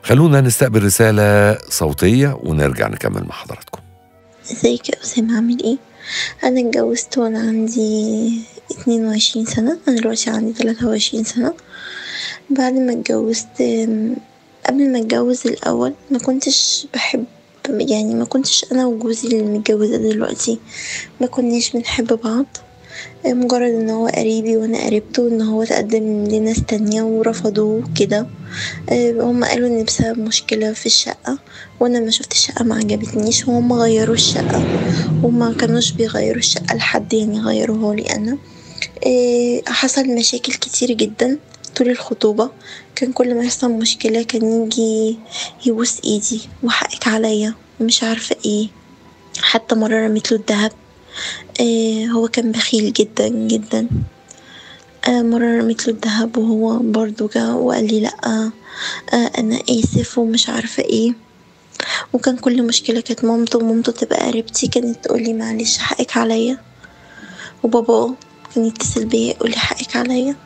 خلونا نستقبل رسالة صوتية ونرجع نكمل مع حضراتكم ازيك يا أسامة عامل ايه؟ أنا اتجوزت وأنا عندي اتنين وعشرين سنة أنا دلوقتي عندي تلاتة وعشرين سنة بعد ما اتجوزت أم، قبل ما اتجوز الأول ما كنتش بحب يعني ما كنتش أنا وجوزي اللي متجوزة دلوقتي ما كناش بنحب بعض مجرد ان هو قريبي وانا قريبته ان هو تقدم لناس تانية ورفضوه كده آه، هما قالوا ان بسبب مشكلة في الشقة وانا ما شفت الشقة ما عجبتنيش وهم غيروا الشقة وما كانوش بيغيروا الشقة لحد يعني غيروها لي انا آه، حصل مشاكل كتير جدا طول الخطوبة كان كل ما يحصل مشكلة كان يجي يبوس ايدي وحقك عليا ومش عارفة ايه حتى مرة رميت له الدهب آه، هو كان بخيل جدا جدا آه، مرة رميت له الدهب وهو برضو جا وقال لي لأ آه، أنا آسف ومش عارفة ايه وكان كل مشكلة كانت مامته ومامته تبقى قريبتي كانت تقولي معلش حقك عليا وبابا كان يتصل بيا يقولي حقك عليا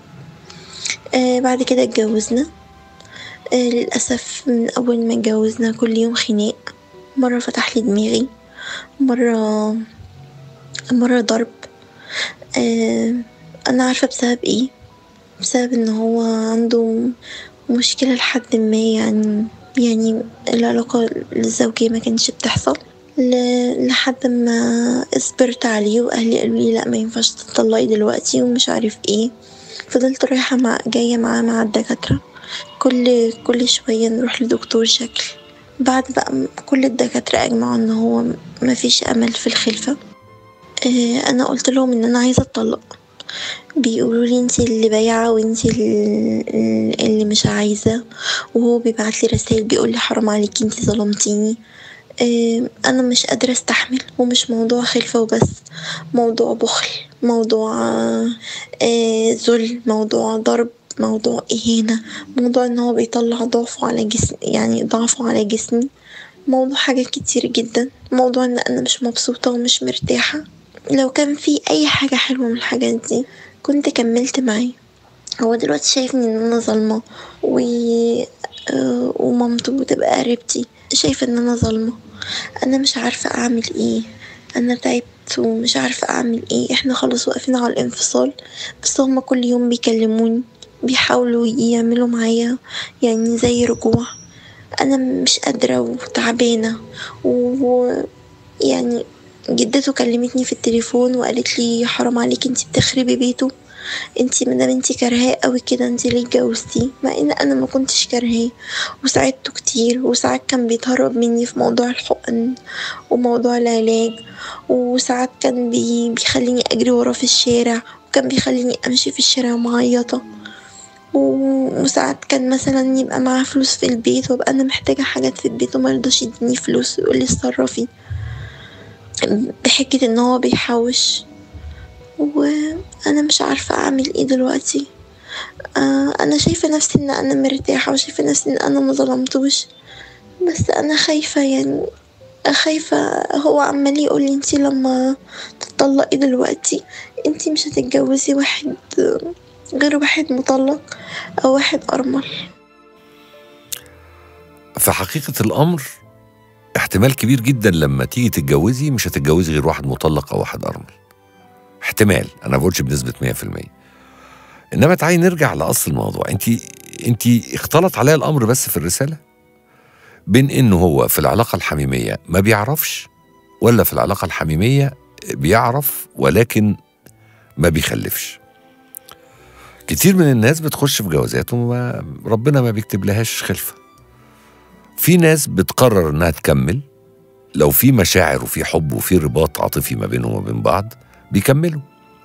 آه بعد كده اتجوزنا آه للأسف من أول ما اتجوزنا كل يوم خناق مرة فتح لي دماغي مرة مرة ضرب آه أنا عارفة بسبب ايه بسبب ان هو عنده مشكلة لحد ما يعني يعني العلاقة الزوجية ما كانتش بتحصل ل- لحد ما صبرت عليه واهلي قالوا لي لا ما ينفعش تطلقي دلوقتي ومش عارف ايه فضلت رايحة مع جاية معاه مع الدكاترة كل كل شوية نروح لدكتور شكل بعد بقى م- كل الدكاترة أجمعوا إن هو مفيش أمل في الخلفة آه، أنا قلت لهم إن أنا عايزة أتطلق بيقولوا لي انتي اللي بايعة وانتي ال- اللي مش عايزة وهو بيبعت لي رسائل بيقول لي حرام عليكي انتي ظلمتيني آه، انا مش قادرة استحمل ومش موضوع خلفة وبس موضوع بخل موضوع آه، آه، ذل موضوع ضرب موضوع إهانة موضوع إن هو بيطلع ضعفه على جسم يعني ضعفه على جسمي موضوع حاجات كتير جدا موضوع إن أنا مش مبسوطة ومش مرتاحة لو كان في أي حاجة حلوة من الحاجات دي كنت كملت معاه هو دلوقتي شايفني إن أنا ظالمة و... آه، ومامته تبقى قريبتي شايفة إن أنا ظالمة أنا مش عارفة أعمل إيه أنا تعبت ومش عارفة أعمل إيه إحنا خلاص واقفين على الانفصال بس هما كل يوم بيكلموني بيحاولوا يعملوا معايا يعني زي رجوع أنا مش قادرة وتعبانة ويعني جدته كلمتني في التليفون وقالت لي حرام عليكي انتي بتخربي بيته انتي مادام انتي كارهاه قوي كده انتي ليه اتجوزتيه مع ان انا ما كنتش كارهاه وساعدته كتير وساعات كان بيتهرب مني في موضوع الحقن وموضوع العلاج وساعات كان بي بيخليني اجري وراه في الشارع وكان بيخليني امشي في الشارع معيطه و- وساعات كان مثلا يبقى معاه فلوس في البيت وابقى انا محتاجه حاجات في البيت وما يرضاش يديني فلوس ويقول لي اتصرفي بحجة ان هو بيحوش وانا مش عارفة اعمل ايه دلوقتي آه انا شايفة نفسي ان انا مرتاحة وشايفة نفسي ان انا ما ظلمتوش بس انا خايفة يعني خايفة هو عمال يقول لي انتي لما تطلقي دلوقتي انتي مش هتتجوزي واحد غير واحد مطلق او واحد ارمل في حقيقة الأمر احتمال كبير جدا لما تيجي تتجوزي مش هتتجوزي غير واحد مطلق أو واحد أرمل احتمال أنا ما بقولش بنسبة 100% إنما تعالي نرجع لأصل الموضوع أنت أنت اختلط عليا الأمر بس في الرسالة بين إنه هو في العلاقة الحميمية ما بيعرفش ولا في العلاقة الحميمية بيعرف ولكن ما بيخلفش كتير من الناس بتخش في جوازات وما ربنا ما بيكتب لهاش خلفه في ناس بتقرر انها تكمل لو في مشاعر وفي حب وفي رباط عاطفي ما بينهم وبين بعض بيكملوا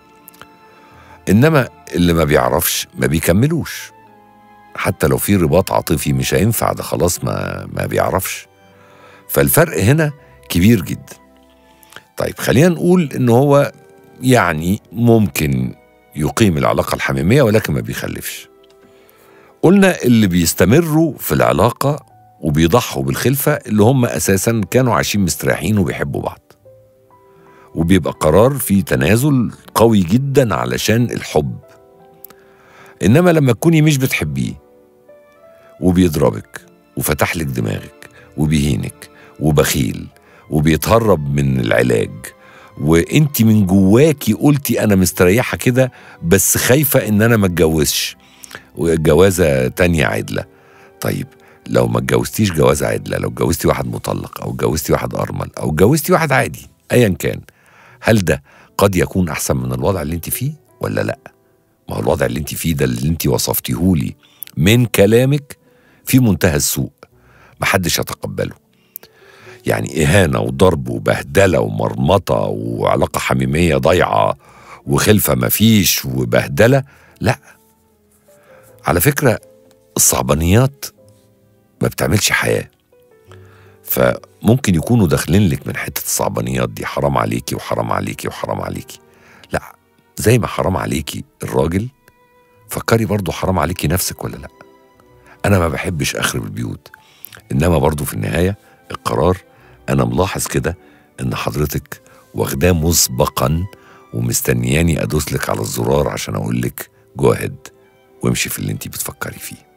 انما اللي ما بيعرفش ما بيكملوش حتى لو في رباط عاطفي مش هينفع ده خلاص ما ما بيعرفش فالفرق هنا كبير جدا طيب خلينا نقول ان هو يعني ممكن يقيم العلاقة الحميمية ولكن ما بيخلفش قلنا اللي بيستمروا في العلاقة وبيضحوا بالخلفة اللي هم أساسا كانوا عايشين مستريحين وبيحبوا بعض وبيبقى قرار فيه تنازل قوي جدا علشان الحب إنما لما تكوني مش بتحبيه وبيضربك وفتح لك دماغك وبيهينك وبخيل وبيتهرب من العلاج وانت من جواكي قلتي انا مستريحه كده بس خايفه ان انا ما اتجوزش وجوازه تانية عدله طيب لو ما اتجوزتيش جوازه عدله لو اتجوزتي واحد مطلق او اتجوزتي واحد ارمل او اتجوزتي واحد عادي ايا كان هل ده قد يكون احسن من الوضع اللي انت فيه ولا لا ما هو الوضع اللي انت فيه ده اللي انت وصفتيهولي من كلامك في منتهى السوء محدش يتقبله يعني إهانة وضرب وبهدلة ومرمطة وعلاقة حميمية ضايعة وخلفة مفيش وبهدلة لا على فكرة الصعبانيات ما بتعملش حياة فممكن يكونوا داخلين لك من حتة الصعبانيات دي حرام عليكي وحرام عليكي وحرام عليكي لا زي ما حرام عليكي الراجل فكري برضو حرام عليكي نفسك ولا لا انا ما بحبش اخرب البيوت انما برضو في النهاية القرار انا ملاحظ كده ان حضرتك واخداه مسبقا ومستنياني ادوس لك على الزرار عشان اقول لك جو اهيد وامشي في اللي انت بتفكري فيه